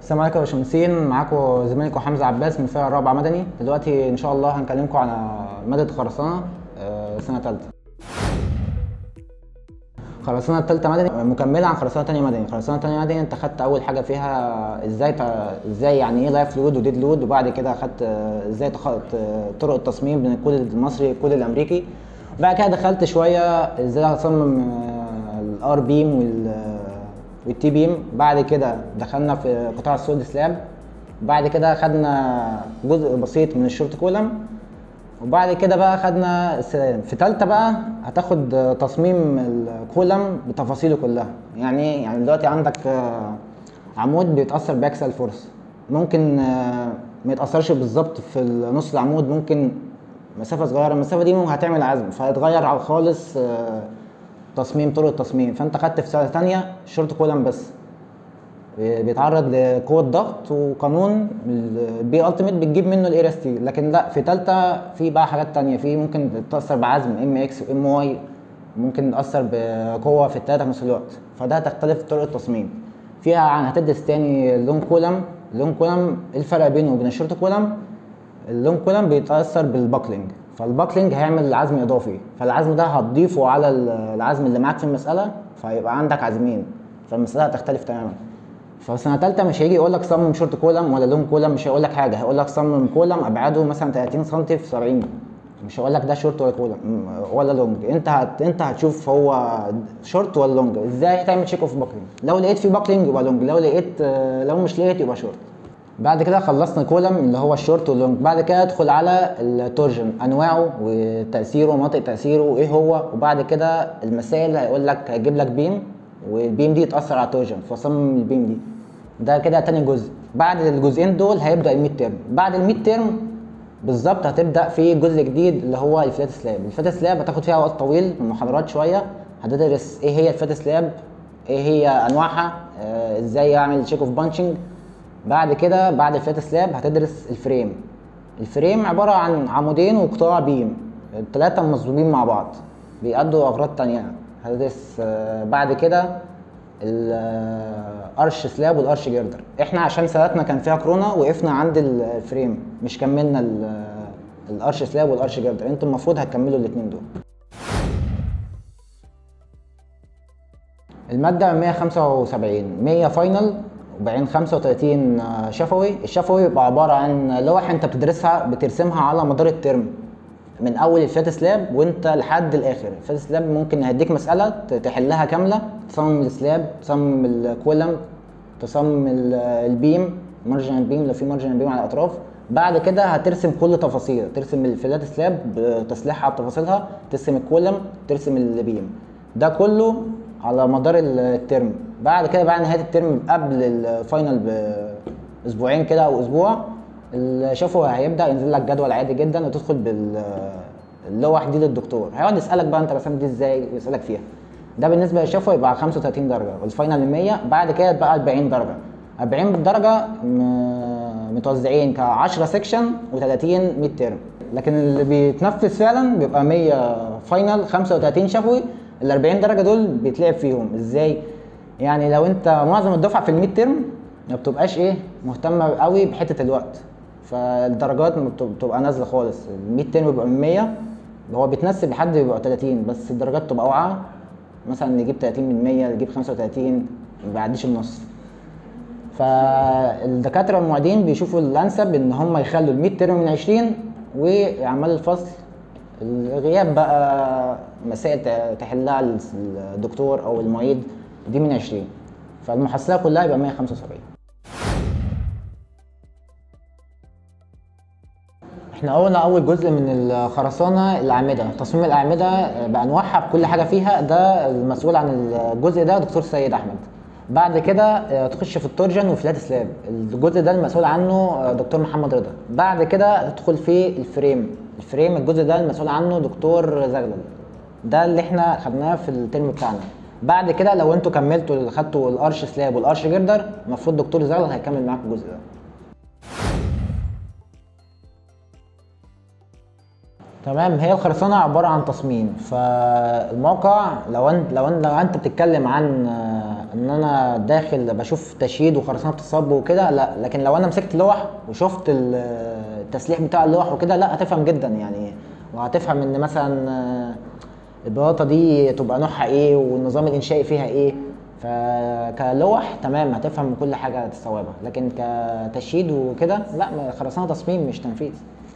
السلام عليكم يا باشمهندسين معاكم زميلكم حمزه عباس من الفرقه الرابعه مدني دلوقتي ان شاء الله هنكلمكم على ماده خرسانه آه، سنه ثالثه خرسانه الثالثه مدني مكمله عن خرسانه ثانيه مدني خرسانه ثانيه مدني انت خدت اول حاجه فيها ازاي تع- ازاي يعني ايه لايف لود وديد لود وبعد كده خدت آه، ازاي تخ- ت- طرق التصميم بين الكود المصري والكود الامريكي بعد كده دخلت شويه ازاي اصمم الار بيم وال والتي بيم بعد كده دخلنا في قطاع السولد سلاب بعد كده خدنا جزء بسيط من الشورت كولم وبعد كده بقى خدنا السلالم في تالتة بقى هتاخد تصميم الكولم بتفاصيله كلها يعني ايه يعني دلوقتي عندك آه، عمود بيتأثر بأكسل فورس ممكن آه، ما يتأثرش بالظبط في نص العمود ممكن مسافة صغيرة المسافة دي ممكن هتعمل عزم فهيتغير على خالص آه، تصميم طرق التصميم فانت خدت في سنة تانية شورت كولم بس بيتعرض لقوة ضغط وقانون البي التيميت بتجيب منه الاي اس تي لكن لا في تالتة في بقى حاجات تانية في ممكن تأثر بعزم ام اكس وام واي ممكن تأثر بقوة في التلاتة في نفس الوقت فده تختلف طرق التصميم فيها عن هتدرس تاني اللون كولم اللون كولم ايه الفرق بينه وبين الشورت كولم اللون كولم بيتاثر بالباكلينج فالباكلينج هيعمل عزم اضافي فالعزم ده هتضيفه على ال- العزم اللي معاك في المساله فيبقى عندك عازمين فالمساله هتختلف تماما فسنه ثالثه مش هيجي يقول لك صمم شورت كولم ولا لون كولم مش هيقول لك حاجه هيقول لك صمم كولم ابعاده مثلا 30 سم في 70 مش هيقول لك ده شورت ولا كولم م- ولا لونج انت هت... انت هتشوف هو شورت ولا لونج ازاي هتعمل تشيك اوف باكلينج لو لقيت في باكلينج يبقى لونج لو لقيت آه، لو مش لقيت يبقى شورت بعد كده خلصنا كولم اللي هو الشورت واللونج بعد كده ادخل على التورجن انواعه وتاثيره ومناطق تاثيره وايه هو وبعد كده المسائل هيقول لك هيجيب لك بيم والبيم دي تاثر على التورجن فصمم البيم دي ده كده تاني جزء بعد الجزئين دول هيبدا الميد تيرم بعد الميد تيرم بالظبط هتبدا في جزء جديد اللي هو الفلات سلاب الفلات سلاب هتاخد فيها وقت طويل من محاضرات شويه هتدرس ايه هي الفلات سلاب ايه هي انواعها آه ازاي اعمل تشيك اوف بانشنج بعد كده بعد الفلات سلاب هتدرس الفريم الفريم عبارة عن عمودين وقطاع بيم التلاتة مصبوبين مع بعض بيأدوا أغراض تانية هتدرس آه، بعد كده الارش سلاب والارش جردر احنا عشان سنتنا كان فيها كورونا وقفنا عند ال- الفريم مش كملنا ال- الارش سلاب والارش جردر انتوا المفروض هتكملوا الاتنين دول المادة 175 100 فاينل وبعدين 35 شفوي الشفوي بيبقى عبارة عن لوح انت بتدرسها بترسمها على مدار الترم من اول الفلات سلاب وانت لحد الاخر الفلات سلاب ممكن هيديك مسألة ت- تحلها كاملة تصمم السلاب تصمم الكولم تصمم ال- البيم مارجنال بيم لو في مارجنال بيم على الاطراف بعد كده هترسم كل تفاصيل ترسم الفلات سلاب بتسليحها بتفاصيلها ترسم الكولم ترسم البيم ده كله على مدار الترم بعد كده بعد نهايه الترم قبل الفاينل باسبوعين كده او اسبوع الشفوي هيبدا ينزل لك جدول عادي جدا وتدخل باللوح دي للدكتور هيقعد يسالك بقى انت رسمت دي ازاي ويسالك فيها ده بالنسبه للشفوي يبقى 35 درجه والفاينل 100 بعد كده بقى 40 درجه 40 درجه م- متوزعين ك 10 سيكشن و30 ميد ترم لكن اللي بيتنفذ فعلا بيبقى 100 فاينل 35 شفوي ال 40 درجه دول بيتلعب فيهم ازاي يعني لو انت معظم الدفعه في الميد ترم ما بتبقاش ايه مهتمه قوي بحته الوقت فالدرجات ما بت- بتبقى نازله خالص الميد ترم بيبقى من 100 هو بيتنسب لحد بيبقى 30 بس الدرجات بتبقى واقعه مثلا يجيب 30 من 100 يجيب 35 ما بيعديش النص فالدكاتره المعيدين بيشوفوا الانسب ان هم يخلوا الميد ترم من 20 ويعملوا الفصل الغياب بقى مسائل ت- تحلها الدكتور او المعيد دي من 20 فالمحصله كلها يبقى 175 احنا قلنا اول جزء من الخرسانه الاعمده تصميم الاعمده بانواعها بكل حاجه فيها ده المسؤول عن الجزء ده دكتور سيد احمد بعد كده اه، تخش في التورجن وفلات سلاب الجزء ده المسؤول عنه اه، دكتور محمد رضا بعد كده تدخل في الفريم الفريم الجزء ده المسؤول عنه دكتور زغلل ده اللي احنا خدناه في الترم بتاعنا بعد كده لو انتوا كملتوا خدتوا الارش سلاب والارش جردر المفروض دكتور زغلل هيكمل معاكم الجزء ده تمام هي الخرسانة عبارة عن تصميم فالموقع لو انت لو انت لو انت بتتكلم عن آه، ان انا داخل بشوف تشييد وخرسانه بتصب وكده لا لكن لو انا مسكت لوح وشفت ال- التسليح بتاع اللوح وكده لا هتفهم جدا يعني وهتفهم ان مثلا آه، البلاطه دي تبقى نوعها ايه والنظام الانشائي فيها ايه فكلوح تمام هتفهم كل حاجه تستوعبها لكن كتشييد وكده لا ما- خرسانه تصميم مش تنفيذ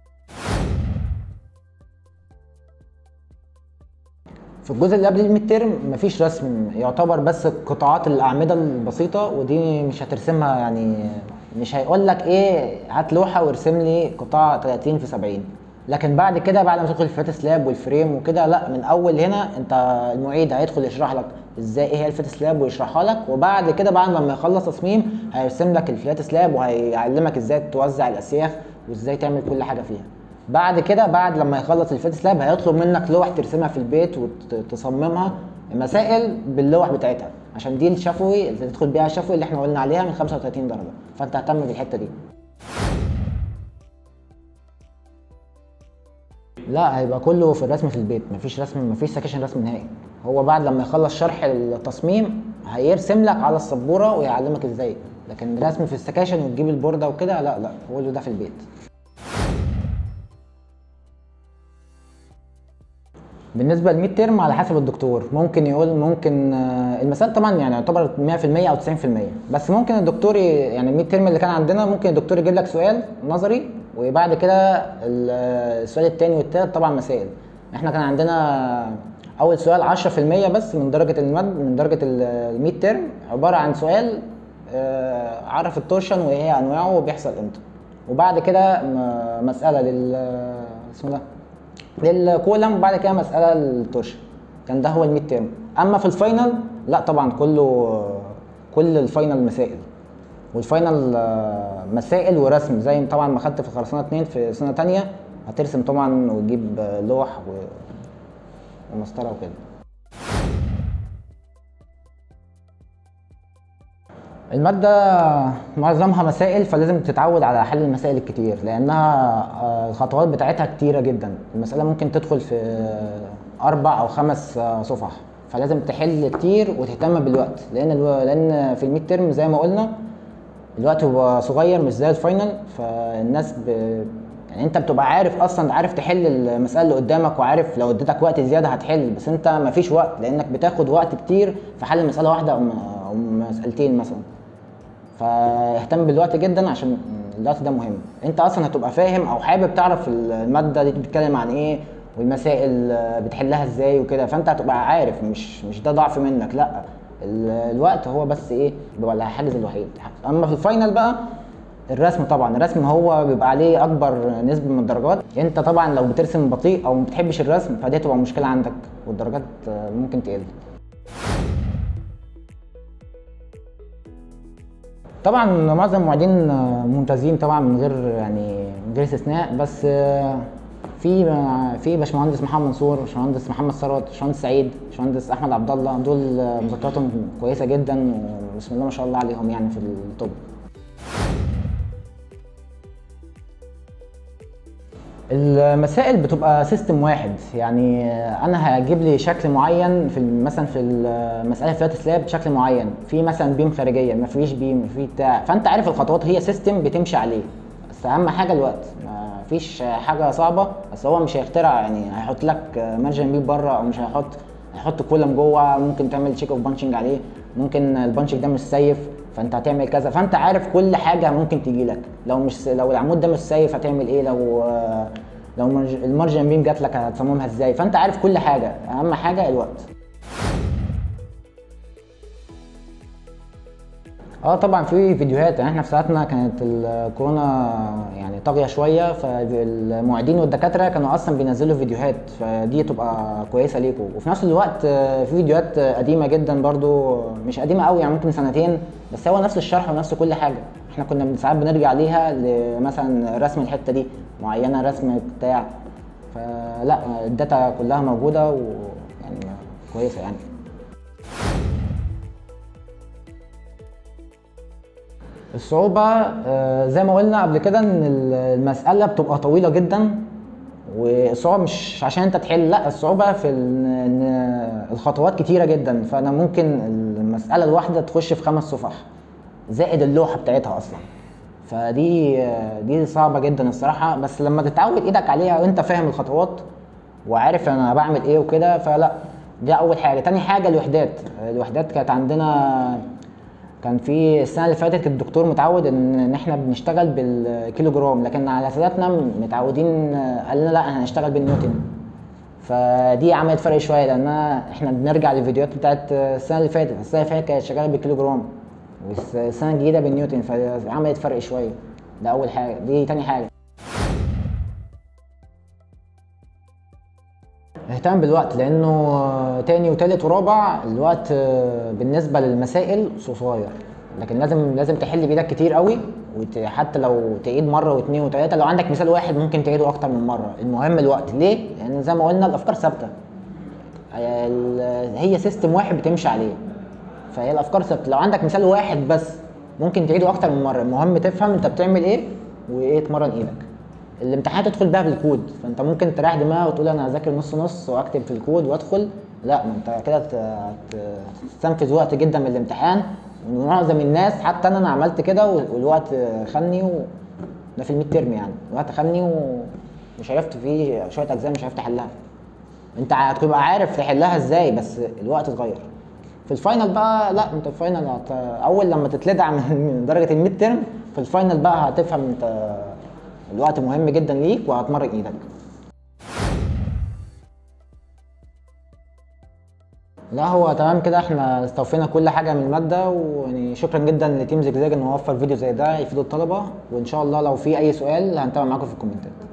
في الجزء اللي قبل الميد تيرم مفيش رسم يعتبر بس قطاعات الاعمده البسيطه ودي مش هترسمها يعني مش هيقول لك ايه هات لوحه وارسم لي قطاع 30 في 70 لكن بعد كده بعد ما تدخل الفات سلاب والفريم وكده لا من اول هنا انت المعيد هيدخل يشرح لك ازاي ايه هي الفات سلاب ويشرحها لك وبعد كده بعد لما يخلص تصميم هيرسم لك الفلات سلاب وهيعلمك ازاي توزع الاسياخ وازاي تعمل كل حاجه فيها بعد كده بعد لما يخلص الفيت سلاب هيطلب منك لوح ترسمها في البيت وتصممها مسائل باللوح بتاعتها عشان دي الشفوي اللي تدخل بيها الشفوي اللي احنا قلنا عليها من 35 درجه فانت اهتم بالحته دي لا هيبقى كله في الرسم في البيت مفيش رسم مفيش سكشن رسم نهائي هو بعد لما يخلص شرح التصميم هيرسم لك على السبوره ويعلمك ازاي لكن رسم في السكاشن وتجيب البورده وكده لا لا كله ده في البيت بالنسبه للميد ترم على حسب الدكتور ممكن يقول ممكن آه، المسائل طبعا يعني يعتبر 100% او 90% بس ممكن الدكتور ي- يعني الميد ترم اللي كان عندنا ممكن الدكتور يجيب لك سؤال نظري وبعد كده ال- السؤال الثاني والثالث طبعا مسائل احنا كان عندنا اول سؤال 10% بس من درجه المد من درجه ال- الميد ترم عباره عن سؤال آه، عرف التورشن وايه هي انواعه وبيحصل امتى وبعد كده م- مساله لل اسمه ده للكولم وبعد كده مساله للتورشن كان ده هو الميد تيرم اما في الفاينل لا طبعا كله كل الفاينل مسائل والفاينل آه، مسائل ورسم زي طبعا ما خدت في خرسانه اتنين في سنه تانية هترسم طبعا وتجيب آه، لوح و- ومسطره وكده المادة معظمها مسائل فلازم تتعود على حل المسائل الكتير لأنها آه، الخطوات بتاعتها كتيرة جدا المسألة ممكن تدخل في آه، أربع أو خمس آه، صفح فلازم تحل كتير وتهتم بالوقت لأن الو... لأن في الميد ترم زي ما قلنا الوقت هو صغير مش زي الفاينل فالناس ب... يعني انت بتبقى عارف اصلا عارف تحل المساله اللي قدامك وعارف لو اديتك وقت زياده هتحل بس انت مفيش وقت لانك بتاخد وقت كتير في حل مساله واحده او م- أو مسالتين مثلا فاهتم بالوقت جدا عشان الوقت ده مهم انت اصلا هتبقى فاهم او حابب تعرف الماده دي بتتكلم عن ايه والمسائل بتحلها ازاي وكده فانت هتبقى عارف مش مش ده ضعف منك لا ال- الوقت هو بس ايه بيبقى الحاجز الوحيد اما في الفاينل بقى الرسم طبعا الرسم هو بيبقى عليه اكبر نسبه من الدرجات انت طبعا لو بترسم بطيء او ما بتحبش الرسم فدي هتبقى مشكله عندك والدرجات ممكن تقل طبعا معظم المعيدين ممتازين طبعا من غير يعني من غير استثناء بس في في باشمهندس محمد منصور باشمهندس محمد ثروت باشمهندس سعيد باشمهندس احمد عبد الله دول مذكراتهم كويسه جدا وبسم الله ما شاء الله عليهم يعني في الطب المسائل بتبقى سيستم واحد يعني انا هجيب لي شكل معين في مثلا في المساله فلات سلاب بشكل معين في مثلا بيم خارجيه ما فيش بيم في بتاع فانت عارف الخطوات هي سيستم بتمشي عليه بس اهم حاجه الوقت ما فيش حاجه صعبه بس هو مش هيخترع يعني هيحط لك مارجن بيم بره او مش هيحط هيحط كولم جوه ممكن تعمل تشيك اوف بانشنج عليه ممكن البانشنج ده مش سيف فانت هتعمل كذا فانت عارف كل حاجه ممكن تجي لك لو مش لو العمود ده مش سيف هتعمل ايه لو لو المارجن بيم جات لك هتصممها ازاي فانت عارف كل حاجه اهم حاجه الوقت اه طبعا في فيديوهات يعني احنا في ساعتنا كانت الكورونا يعني طاغيه شويه فالمعيدين والدكاتره كانوا اصلا بينزلوا فيديوهات فدي تبقى كويسه ليكم وفي نفس الوقت في فيديوهات قديمه جدا برضو مش قديمه قوي يعني ممكن سنتين بس هو نفس الشرح ونفس كل حاجه احنا كنا ساعات بنرجع ليها مثلا رسم الحته دي معينه رسم بتاع فلا الداتا كلها موجوده ويعني كويسه يعني الصعوبة زي ما قلنا قبل كده ان المسألة بتبقى طويلة جدا والصعوبة مش عشان انت تحل لا الصعوبة في ان الخطوات كتيرة جدا فانا ممكن المساله الواحده تخش في خمس صفح زائد اللوحه بتاعتها اصلا فدي دي صعبه جدا الصراحه بس لما تتعود ايدك عليها وانت فاهم الخطوات وعارف انا بعمل ايه وكده فلا دي اول حاجه تاني حاجه الوحدات الوحدات كانت عندنا كان في السنه اللي فاتت الدكتور متعود ان ان احنا بنشتغل بالكيلو جرام لكن على ساداتنا متعودين قال لنا لا احنا هنشتغل بالنيوتن فدي عملت فرق شويه لان احنا بنرجع للفيديوهات بتاعت السنه اللي فاتت السنه اللي فاتت كانت شغاله بالكيلو جرام والسنه الجديده بالنيوتن فعملت فرق شويه ده اول حاجه دي تاني حاجه اهتم بالوقت لانه تاني وتالت ورابع الوقت بالنسبه للمسائل قصير لكن لازم لازم تحل بايدك كتير قوي وحتى لو تعيد مره واثنين وثلاثه لو عندك مثال واحد ممكن تعيده اكتر من مره المهم الوقت ليه لان يعني زي ما قلنا الافكار ثابته هي سيستم واحد بتمشي عليه فهي الافكار ثابته لو عندك مثال واحد بس ممكن تعيده اكتر من مره المهم تفهم انت بتعمل ايه وايه تمرن ايدك الامتحان تدخل بيها بالكود فانت ممكن تريح دماغك وتقول انا هذاكر نص نص واكتب في الكود وادخل لا ما انت كده هتستنفذ وقت جدا من الامتحان ومعظم الناس حتى انا انا عملت كده والوقت خدني و... ده في الميد ترم يعني الوقت خدني ومش عرفت فيه شويه اجزاء مش عرفت احلها انت هتبقى عارف تحلها ازاي بس الوقت اتغير في الفاينل بقى لا انت الفاينل هت... اول لما تتلدع من درجه الميد ترم في الفاينل بقى هتفهم انت الوقت مهم جدا ليك وهتمرن ايدك لا هو تمام كده احنا استوفينا كل حاجه من الماده ويعني شكرا جدا لتيم زجزاج انه وفر فيديو زي ده يفيد الطلبه وان شاء الله لو في اي سؤال هنتابع معاكم في الكومنتات